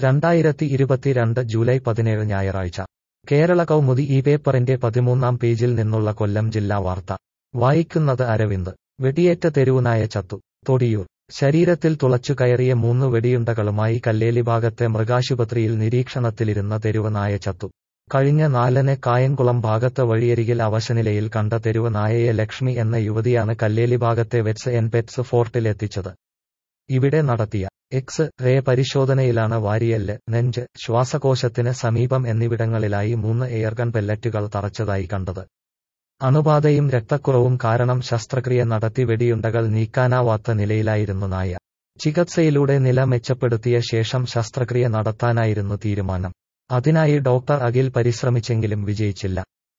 രണ്ടായിരത്തി ഇരുപത്തിരണ്ട് ജൂലൈ പതിനേഴ് ഞായറാഴ്ച കേരള കൗമുദി ഈ പേപ്പറിന്റെ പതിമൂന്നാം പേജിൽ നിന്നുള്ള കൊല്ലം ജില്ലാ വാർത്ത വായിക്കുന്നത് അരവിന്ദ് വെടിയേറ്റ തെരുവുനായ ചത്തു തൊടിയൂർ ശരീരത്തിൽ തുളച്ചു കയറിയ മൂന്ന് വെടിയുണ്ടകളുമായി കല്ലേലി ഭാഗത്തെ മൃഗാശുപത്രിയിൽ നിരീക്ഷണത്തിലിരുന്ന തെരുവ് നായ ചത്തു കഴിഞ്ഞ നാലിന് കായംകുളം ഭാഗത്ത് വഴിയരികിൽ അവശനിലയിൽ കണ്ട തെരുവ് നായയെ ലക്ഷ്മി എന്ന യുവതിയാണ് കല്ലേലി ഭാഗത്തെ വെറ്റ്സ് എൻ പെറ്റ്സ് ഫോർട്ടിലെത്തിച്ചത് ഇവിടെ നടത്തിയ എക്സ് റേ പരിശോധനയിലാണ് വാരിയല്ല് നെഞ്ച് ശ്വാസകോശത്തിന് സമീപം എന്നിവിടങ്ങളിലായി മൂന്ന് എയർഗൺ പെല്ലറ്റുകൾ തറച്ചതായി കണ്ടത് അണുബാധയും രക്തക്കുറവും കാരണം ശസ്ത്രക്രിയ നടത്തി വെടിയുണ്ടകൾ നീക്കാനാവാത്ത നിലയിലായിരുന്നു നായ ചികിത്സയിലൂടെ നില മെച്ചപ്പെടുത്തിയ ശേഷം ശസ്ത്രക്രിയ നടത്താനായിരുന്നു തീരുമാനം അതിനായി ഡോക്ടർ അഖിൽ പരിശ്രമിച്ചെങ്കിലും വിജയിച്ചില്ല